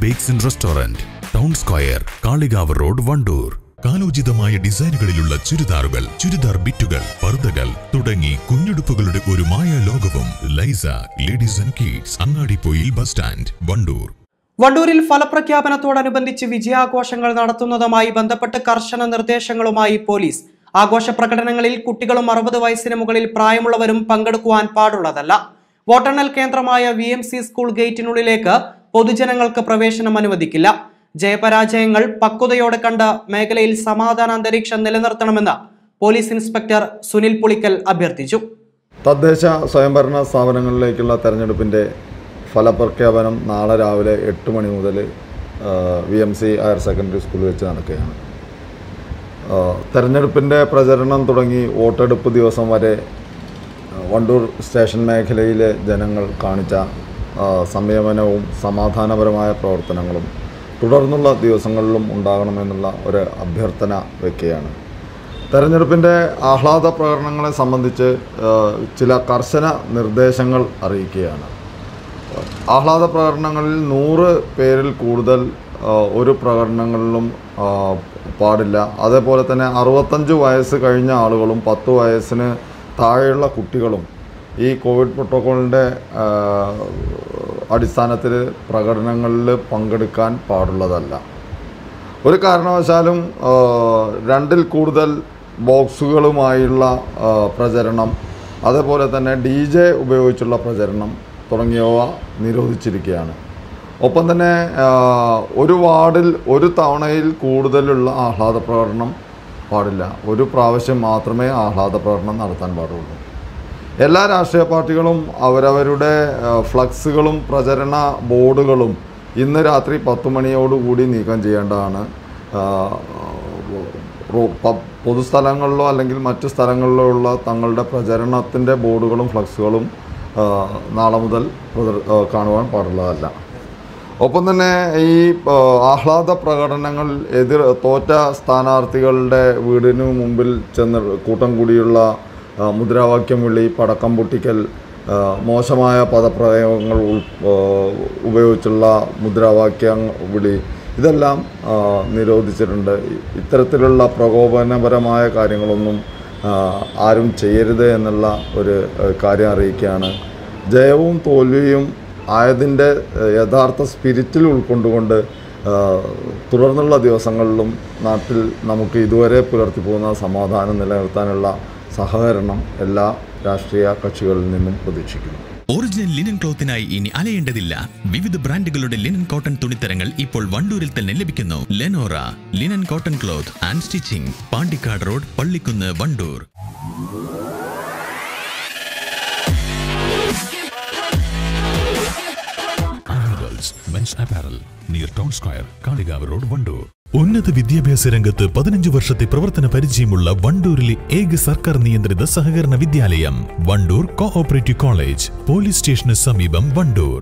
bakes and restaurant town square Kalikavu road Wandoor കാലോചിതമായ ഡിസൈനുകളിലുള്ള ചുരിദാറുകൾ ചുരിദാർ ബിറ്റുകൾ പർദ്ദകൾ തുടങ്ങി കുഞ്ഞുടുപ്പുകളുടെ ഒരു മായ ലോകവും Laisa ladies and kids Angadippoyil bus stand Wandoor വണ്ടൂരിൽ ഫലപ്രഖ്യാപനത്തോടനുബന്ധിച്ച് വിജയാഘോഷങ്ങൾ നടത്തുന്നതുമായി ബന്ധപ്പെട്ട് കർശന നിർദ്ദേശങ്ങളുമായി പോലീസ് ആഘോഷ പ്രകടനങ്ങളിൽ കുട്ടികളും അറുപത് വയസ്സിന് മുകളിൽ പ്രായമുള്ളവരും പങ്കെടുക്കുവാൻ പാടുള്ളതല്ല വോട്ടെണ്ണൽ കേന്ദ്രമായ വി എം സി സ്കൂൾ ഗേറ്റിനുള്ളിലേക്ക് പൊതുജനങ്ങൾക്ക് പ്രവേശനം അനുവദിക്കില്ല ജയപരാജയങ്ങൾ പക്വതയോടെ കണ്ട് മേഖലയിൽ സമാധാന അന്തരീക്ഷം നിലനിർത്തണമെന്ന് പോലീസ് ഇൻസ്പെക്ടർ സുനിൽ പുളിക്കൽ അഭ്യർത്ഥിച്ചു തദ്ദേശ സ്വയംഭരണ സ്ഥാപനങ്ങളിലേക്കുള്ള തെരഞ്ഞെടുപ്പിൻ്റെ ഫലപ്രഖ്യാപനം നാളെ രാവിലെ എട്ട് മണി മുതൽ V M C higher secondary സ്കൂളിൽ വെച്ച് നടക്കുകയാണ് ആ, തെരഞ്ഞെടുപ്പിൻ്റെ പ്രചരണം തുടങ്ങി വോട്ടെടുപ്പ് ദിവസം വരെ ആ, വണ്ടൂർ സ്റ്റേഷൻ മേഖലയിലെ ജനങ്ങൾ കാണിച്ച ആ, സംയമനവും സമാധാനപരമായ പ്രവർത്തനങ്ങളും തുടർന്നുള്ള ദിവസങ്ങളിലും ഉണ്ടാകണമെന്നുള്ള ഒരു അഭ്യർത്ഥന വയ്ക്കുകയാണ് തെരഞ്ഞെടുപ്പിൻ്റെ ആഹ്ലാദ പ്രകടനങ്ങളെ സംബന്ധിച്ച് ആ, ചില കർശന നിർദ്ദേശങ്ങൾ അറിയിക്കുകയാണ് ആഹ്ലാദ പ്രകടനങ്ങളിൽ നൂറ് പേരിൽ കൂടുതൽ ആ, ഒരു പ്രകടനങ്ങളിലും ആ, പാടില്ല അതേപോലെ തന്നെ അറുപത്തഞ്ച് വയസ്സ് കഴിഞ്ഞ ആളുകളും പത്ത് വയസ്സിന് താഴെയുള്ള കുട്ടികളും ഈ കോവിഡ് പ്രോട്ടോക്കോളിൻ്റെ അടിസ്ഥാനത്തിൽ പ്രകടനങ്ങളിൽ പങ്കെടുക്കാൻ പാടുള്ളതല്ല ഒരു കാരണവശാലും ആ, രണ്ടിൽ കൂടുതൽ ബോക്സുകളുമായുള്ള ആ, പ്രചരണം അതേപോലെ തന്നെ ഡി ജെ ഉപയോഗിച്ചുള്ള പ്രചരണം തുടങ്ങിയവ നിരോധിച്ചിരിക്കുകയാണ് ഒപ്പം തന്നെ ആ, ഒരു വാർഡിൽ ഒരു തവണയിൽ കൂടുതലുള്ള ആഹ്ലാദ പ്രകടനം പാടില്ല ഒരു പ്രാവശ്യം മാത്രമേ ആഹ്ലാദ പ്രകടനം നടത്താൻ പാടുള്ളൂ എല്ലാ രാഷ്ട്രീയ പാർട്ടികളും അവരവരുടെ ആ, ഫ്ലക്സുകളും പ്രചരണ ബോർഡുകളും ഇന്ന് രാത്രി പത്ത് മണിയോടുകൂടി നീക്കം ചെയ്യേണ്ടതാണ് ആ, റോ- പ- പൊതുസ്ഥലങ്ങളിലോ അല്ലെങ്കിൽ മറ്റു സ്ഥലങ്ങളിലോ ഉള്ള തങ്ങളുടെ പ്രചരണത്തിൻ്റെ ബോർഡുകളും ഫ്ലക്സുകളും ആ, നാളെ മുതൽ പ്രദർ- ആ, കാണുവാൻ പാടുള്ളതല്ല ഒപ്പം തന്നെ ഈ ആ, ആഹ്ലാദ പ്രകടനങ്ങൾ എതിർ തോറ്റ സ്ഥാനാർത്ഥികളുടെ വീടിനു മുമ്പിൽ ചെന്ന് കൂട്ടം കൂടിയുള്ള ആ, മുദ്രാവാക്യം വിളി പടക്കം പൊട്ടിക്കൽ ആ, മോശമായ പദപ്രയോഗങ്ങൾ ഉൾ ആ, ഉപയോഗിച്ചുള്ള മുദ്രാവാക്യം വിളി ഇതെല്ലാം ആ, നിരോധിച്ചിട്ടുണ്ട് ഇത്തരത്തിലുള്ള പ്രകോപനപരമായ കാര്യങ്ങളൊന്നും ആ, ആരും ചെയ്യരുത് എന്നുള്ള ഒരു ആ, കാര്യം അറിയിക്കുകയാണ് ജയവും തോൽവിയും ആയതിൻ്റെ ഏഹ്, യഥാർത്ഥ സ്പിരിറ്റിൽ ഉൾക്കൊണ്ടുകൊണ്ട് ഏഹ്, തുടർന്നുള്ള ദിവസങ്ങളിലും നാട്ടിൽ നമുക്ക് ഇതുവരെ പുലർത്തി പോകുന്ന സമാധാനം നിലനിർത്താനുള്ള സഹകരണം എല്ലാ രാഷ്ട്രീയ കക്ഷികളിൽ നിന്നും പ്രതീക്ഷിക്കുന്നു ഒറിജിനൽ ലിനൻ ക്ലോത്തിനായി ഇനി അലയേണ്ടതില്ല വിവിധ ബ്രാൻഡുകളുടെ ലിനൻ കോട്ടൺ തുണിത്തരങ്ങൾ ഇപ്പോൾ വണ്ടൂരിൽ തന്നെ ലഭിക്കുന്നു Lenora linen cotton cloth and stitching Pandikkad road Pallikkunnu Wandoor animals men's apparel near town square Kalikavu road Wandoor ഉന്നത വിദ്യാഭ്യാസ രംഗത്ത് പതിനഞ്ച് വർഷത്തെ പ്രവർത്തന പരിചയമുള്ള വണ്ടൂരിലെ ഏക സർക്കാർ നിയന്ത്രിത സഹകരണ വിദ്യാലയം വണ്ടൂർ കോഓപ്പറേറ്റീവ് കോളേജ് പോലീസ് സ്റ്റേഷന് സമീപം വണ്ടൂർ